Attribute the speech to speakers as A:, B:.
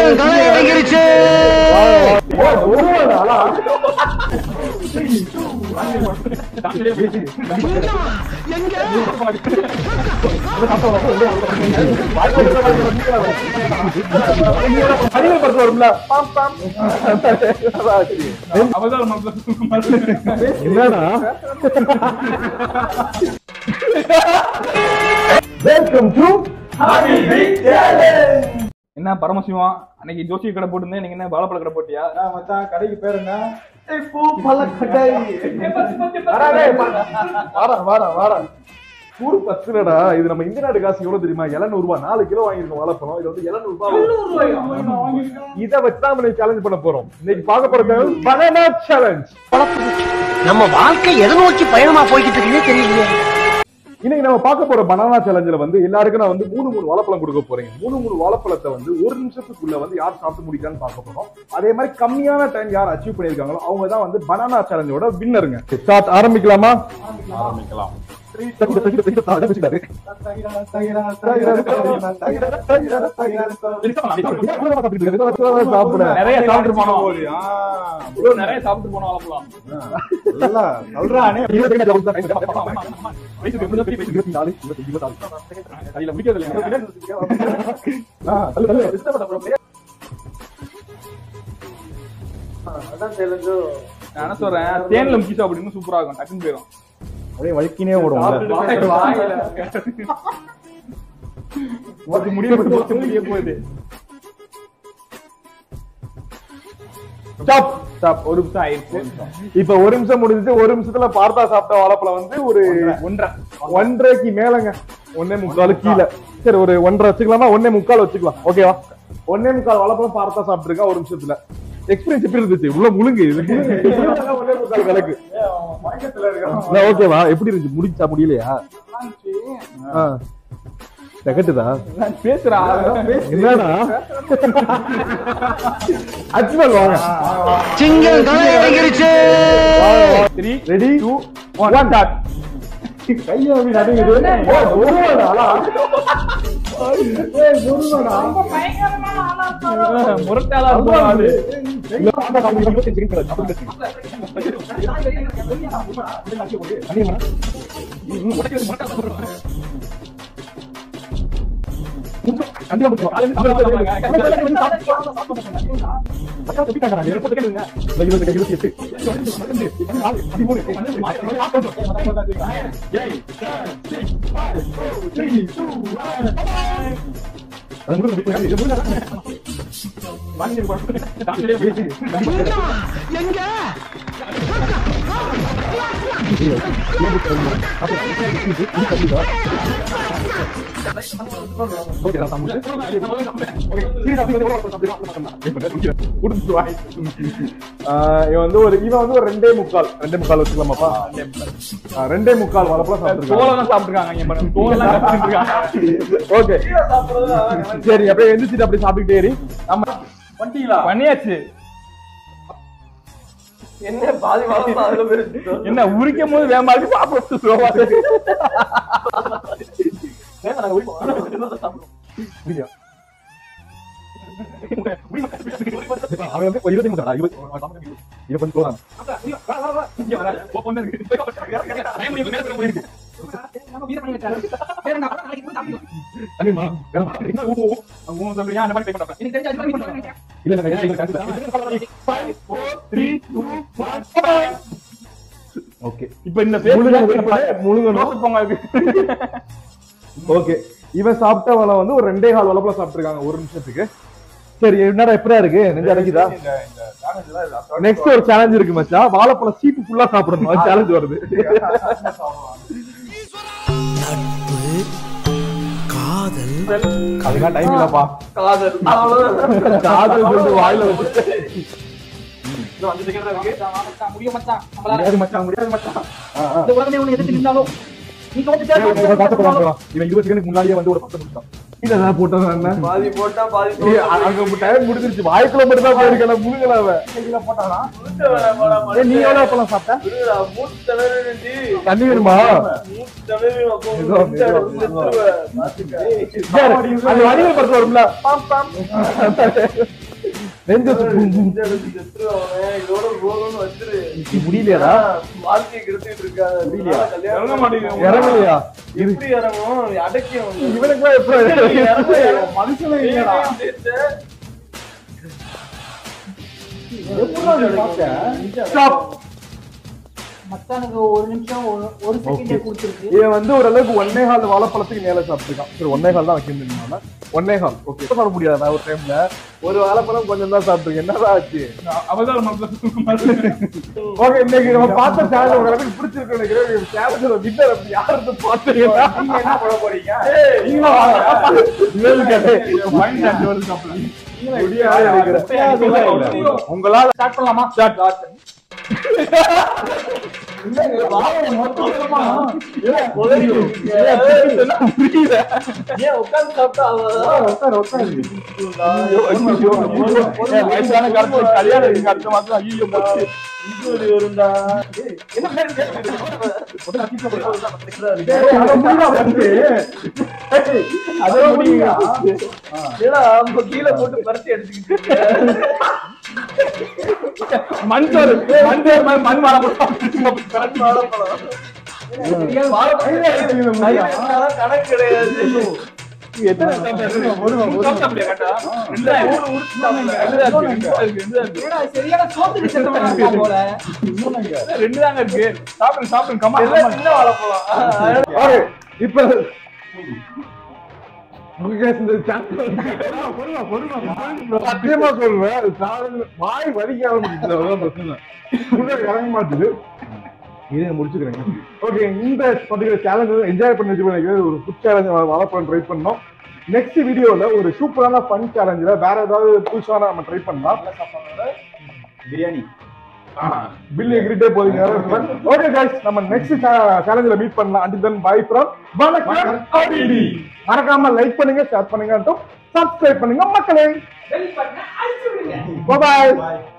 A: சிங்கம் களை இறங்கிருச்சு
B: அறிமுகப்படுத்த வரும்ல பாம் பாம் என்னடா வெல்கம் டு
C: என்ன பரமசிவம் அன்னைக்கு ஜோசி கடை போட்டிருந்தேன் நீங்க என்ன வாழைப்பழ கடை போட்டியா
B: மச்சான் கடைக்கு பேர் என்ன பூ பழக்கடை வாடா வாடா வாடா ஊர் பத்துலடா இது நம்ம இந்திய நாடு காசு எவ்வளவு தெரியுமா 700 ரூபாய் நாலு கிலோ வாங்கிருக்கோம் வாழைப்பழம் இது வந்து 700 ரூபாய் இத வச்சு தான் நம்ம சேலஞ்ச் பண்ண போறோம் இன்னைக்கு பார்க்க போறது பனானா சேலஞ்ச்
A: நம்ம வாழ்க்கை எதை நோக்கி பயணமா போய்கிட்டு இருக்குன்னே தெரியலையே
B: இன்னைக்கு நம்ம பார்க்க போற பனானா சேலஞ்சில் வந்து எல்லாருக்கும் நான் வந்து மூணு மூணு வாழைப்பழம் கொடுக்க போறேன் மூணு மூணு வாழைப்பழத்தை வந்து ஒரு நிமிஷத்துக்குள்ள வந்து யார் சாப்பிட்டு முடிக்கான்னு பார்க்க போறோம் அதே மாதிரி கம்மியான டைம் யார் அச்சீவ் பண்ணிருக்காங்களோ அவங்க தான் வந்து பனானா சேலஞ்சோட வின்னருங்க ஸ்டார்ட் ஆரம்பிக்கலாமா
C: ஆரம்பிக்கலாம்
B: சாப்பிட
C: நிறைய சாப்பிட்டு போனோம் bro, நிறைய சாப்பிட்டு போனோம் வாழைப்பழம் கையில முடிக்கிறது இல்லையா நான் என்ன சொல்றேன் தேன்ல முக்கி சாப்பிடுங்க சூப்பரா இருக்கும் டக்குன்னு போயிடும்
B: அப்படியே வழுக்கினே ஓடும்
C: அது முடிய போகுது முடிய போகுது
B: ஸ்டாப்
C: ஸ்டாப் ஒரு நிமிஷம் ஆயிடுச்சு
B: இப்ப ஒரு நிமிஷம் முடிஞ்சுட்டு ஒரு நிமிஷத்துல பார்த்தா சாப்பிட்ட வாழைப்பழம் வந்து ஒரு
C: ஒன்றரை
B: ஒன்றரைக்கு மேலங்க ஒன்னே முக்கால் கீழே சரி ஒரு ஒன்றரை வச்சுக்கலாமா ஒன்னே முக்கால் வச்சுக்கலாம் ஓகேவா ஒன்னே முக்கால் வாழைப்பழம் பார்த்தா சாப்பிட்டுருக்கா ஒரு நிமிஷத்துல எக்ஸ்பீரியன்ஸ் எப்படி இருந்துச்சு உள்ள முழுங்கு இது ஒன்னே முக்கால் கணக்கு ஓகேவா எப்படி இருந்துச்சு முடிச்சா முடியலையா ஆ. திகட்டுதா
C: நான் பேசுறா
B: என்னடா அச்சுவல் வாங்க
A: சிங்கம் களை இறங்கிருச்சு
C: three
B: ready two one start கையை அப்படி நடுங்குது ஓ, ஒருவனா? ஏய், ஒருவனா?
C: முரட்டாளா இருக்கும் ஆளு
B: இல்ல, பாத்தா சாப்பிடுங்க, இருபத்தஞ்சு செகண்ட் கழிச்சு. அண்ணியம்மா. கண்டிப்பா பிடிக்கும். அக்கா, தப்பிட்டாங்கடா, இருபது செகண்ட் இருங்க. இந்த இருபது, இருபத்தி எட்டு. நாலு, பதிமூணு, அது முடிஞ்சு, இது முடிஞ்சு.
A: எங்க
B: ஆஹ் இவன் வந்து ஒரு இவன் வந்து ஒரு ரெண்டே முக்கால் ரெண்டே முக்கால் வச்சுக்கலாமாப்பா ஆஹ் ரெண்டே முக்கால் வரப்பலாம் சாப்பிட்டுருக்கான்
C: தோலெல்லாம் சாப்பிட்டுருக்காங்க இங்க பாருங்க தோலெல்லாம் சாப்பிட்டு இருக்காங்க
B: ஓகே சரி அப்படியே எந்திரிச்சிட்டு அப்படியே சாப்பிட்டுட்டே ஏறி நம்ம
C: பண்ணியாச்சு
D: என்ன பாதி வாரம் அதுல போயிருக்கு
C: என்ன உரிக்கும் போது வேகமா இருக்கு சாப்பிட ஸ்லோவா இருக்கு
B: முடியும். அவன் வந்து ஒரு இருபத்தி மூணு இருபது இருபது போறான்
C: இங்க வர பொண்ணு இருக்கு
B: அண்ணியம்மா, வேணாமா?
C: அவங்க சொல்றீங்க அந்த மாதிரி pay பண்றாங்க.
B: இல்ல இல்ல இல்ல, இல்ல, cancel. ஓகே
C: இப்ப இந்த பேர்
B: முழுங்கணும், முழுங்கணும்.
C: போங்க அதுக்கு.
B: ஓகே இவன் சாப்பிட்ட வளம் வந்து ஒரு ரெண்டே கால் வளப்புல சாப்பிட்டுருக்காங்க ஒரு நிமிஷத்துக்கு சரி என்னடா எப்படா இருக்கு நெஞ்சு அடைக்குதா நெக்ஸ்ட் ஒரு சேலஞ்ச் இருக்கு மச்சான் வாழைப்பழம் சீப்பு ஃபுல்லா சாப்பிடணும் சேலஞ்ச் வருது
A: நட்பு காதல்
B: அதுக்காக டைம் இல்லப்பா
D: காதல் அவ்வளவுதான்
B: காதல் சொல்லிட்டு வாயில வச்சு
D: இன்னும் அஞ்சு செகண்ட் இருக்கு
C: முடியும் மச்சான்
B: முடியாது மச்சான் முடியாது மச்சான் ஆ, ஆ.
C: இந்த உலகமே உன்னை எதிர்த்து நின்னாலும் நீ
B: இவன் இவன் காசு போடுறான், போடுறான். இவன் இருபது செகண்டுக்கு முன்னாடியே வந்து ஒரு பத்து நிமிஷம் இல்ல நான் போட்டது என்ன
D: பாதி போட்டா பாதி
B: ஏய், அ- அங்க டைம் முடிஞ்சிருச்சு வாய்க்குள்ள மட்டும் தான் போயிருக்கல முழுங்கல அவன்
D: முட்டை வேணா போடா,
B: ஏய், நீ எவ்வளவு அப்பெல்லாம் சாப்பிட்ட
D: விடுடா, மூச்சு திணறுதுடி.
B: தண்ணி வேணுமா
D: மூச்சு திணறும், அப்போ
B: இதோ,
D: முட்டை
B: இதோ,
D: எடுத்து செத்துருவேன். பாத்துக்க.
B: சரி, அது வடிவேல் படத்துல வரும்ல பாம் பாம் நெஞ்சு
D: முட்டை எடுத்து செத்துருவேன் அவனை. இதோட போதும்னு வச்சிரு.
B: முடியலையாடா
D: வாழ்க்கையை கெடுத்துக்கிட்டு இருக்காத.
B: புரியலையா?
D: கல்யாணம்
C: இறங்க மாட்டேங்குது.
B: இறங்கலையா
D: எப்படி இறங்கும் அடக்கி வந்து
B: இவனுக்கு எப்படி மனுஷனே இல்லையாடா ஸ்டாப்
E: மச்சானுக்கு ஒரு நிமிஷம் ஒரு- ஒரு செகண்டே கொடுத்துருக்கு
B: இவன் வந்து ஓரளவுக்கு ஒன்னே கால் வாழைப்பழத்துக்கு மேல சாப்பிட்டுருக்கான் சரி ஒன்னே கால் தான் வைக்க முடியுமா ஒன்னே கால் ஓகே சாப்பிட முடியாதா ஒரு டைம்ல ஒரு வாழைப்பழம் கொஞ்சம் தான் சாப்பிட்டுருக்கேன் என்னதான் ஆச்சு
C: அவதார மனசுல
B: ஓகே இன்னைக்கு நம்ம பார்த்த சேனல் உங்களுக்கு பிடிச்சிருக்கு நினைக்கிறேன் சேனல் வின்னர் அப்படி யாருக்கு பார்த்தீங்கன்னா நீங்க என்ன பண்ண போறீங்க நீங்க வாங்க இவரு கேட்டே மைண்ட் சாட் வந்து சாப்பிடலாம் முடியாது நினைக்கிறேன் உங்களால
C: ஸ்டார்ட் பண்ணலாமா
B: ஸ்டார்ட் புரியல
D: ஏன் உட்கார்ந்து சாப்பிட்டா அவ்வளவுதான்.
B: உட்காரு உட்காரு வயசான காலத்துல கல்யாணம் இருக்கு அடுத்த மாசம் ஐயோ போச்சு.
D: இது ஒரு வருண்டா.
B: ஏய், அதை முடிடா வந்து. ஏய், அதை முடிடா.
D: ஏடா, அவங்க கீழே போட்டு பருத்தி எடுத்துக்கிட்டு இருக்க.
B: மண் சோறு மண் சோறு மாதிரி மண் வாழைப்பழம்
D: கணக்கு வாழைப்பழம். அதெல்லாம் கணக்கு கிடையாது
B: எத்தனை சாப்பிட்டா? ஒருவா, ஒருவா.
E: ஏடா, சரியான சோத்துக்கு செத்தவனா இருக்கான் போல
C: ரெண்டு தாங்க இருக்கு சாப்பிடுங்க சாப்பிடுங்க கம்மா
D: எல்லாம் சின்ன வாழைப்பழம்
B: ஓகே, இப்ப உங்க guys இந்த channel சத்தியமா சொல்றேன் channel வாய் வலிக்க ஆரம்பிச்சுது அதான் பிரச்சனை உள்ள இறங்க மாட்டுது இதை முடிச்சுக்கிறேங்க ஓகே இந்த பர்டிகுலர் சேலஞ்ச் என்ஜாய் பண்ணி வச்சு நினைக்கிறேன் ஒரு ஃபுட் சேலஞ்ச் வாழைப்பழம் ட்ரை பண்ணோம் நெக்ஸ்ட் வீடியோல ஒரு சூப்பரான ஃபன் சேலஞ்சில் வேற ஏதாவது புதுசான நம்ம ட்ரை பண்ணலாம்
D: பிரியாணி
B: பில் எகிரிட்டே போறீங்க ஓகே गाइस நம்ம நெக்ஸ்ட் சேலஞ்சில மீட் பண்ணலாம் அண்ட் தென் பை ஃப்ரம் வணக்கம் ஆடிடி மறக்காம லைக் பண்ணுங்க ஷேர் பண்ணுங்க சப்ஸ்கிரைப் பண்ணுங்க மக்களே
E: Bell button அழுத்தி விடுங்க
B: பாய்